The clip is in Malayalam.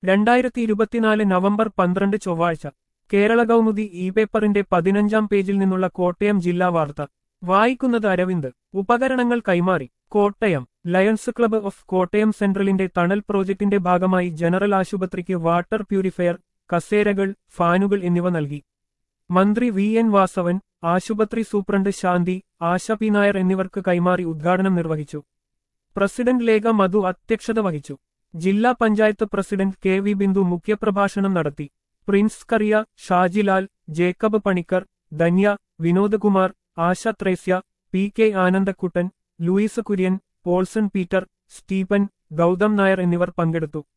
രണ്ടായിരത്തി ഇരുപത്തിനാല് നവംബർ പന്ത്രണ്ട് ചൊവ്വാഴ്ച കേരള കൗമുദി ഇ പേപ്പറിന്റെ പതിനഞ്ചാം പേജിൽ നിന്നുള്ള കോട്ടയം ജില്ലാ വാർത്ത വായിക്കുന്നത് അരവിന്ദ് ഉപകരണങ്ങൾ കൈമാറി Kottayam Lions club of Kottayam സെൻട്രലിന്റെ തണൽ പ്രോജക്ടിന്റെ ഭാഗമായി ജനറൽ ആശുപത്രിക്ക് വാട്ടർ പ്യൂരിഫയർ കസേരകൾ ഫാനുകൾ എന്നിവ നൽകി മന്ത്രി വി എൻ വാസവൻ ആശുപത്രി സൂപ്രണ്ട് ശാന്തി ആശ പി നായർ എന്നിവർക്ക് കൈമാറി ഉദ്ഘാടനം നിർവഹിച്ചു പ്രസിഡന്റ് ലേഖ മധു അധ്യക്ഷത വഹിച്ചു ജില്ലാ panchayat president K V Bindu മുഖ്യപ്രഭാഷണം നടത്തി Prince Kariya Shajilal Jacob Panicker Dhanya Vinodkumar Asha Thresia P K Anandakuttan Louis Kurian Paulson Peter Stephen Gautham Nair എന്നിവർ പങ്കെടുത്തു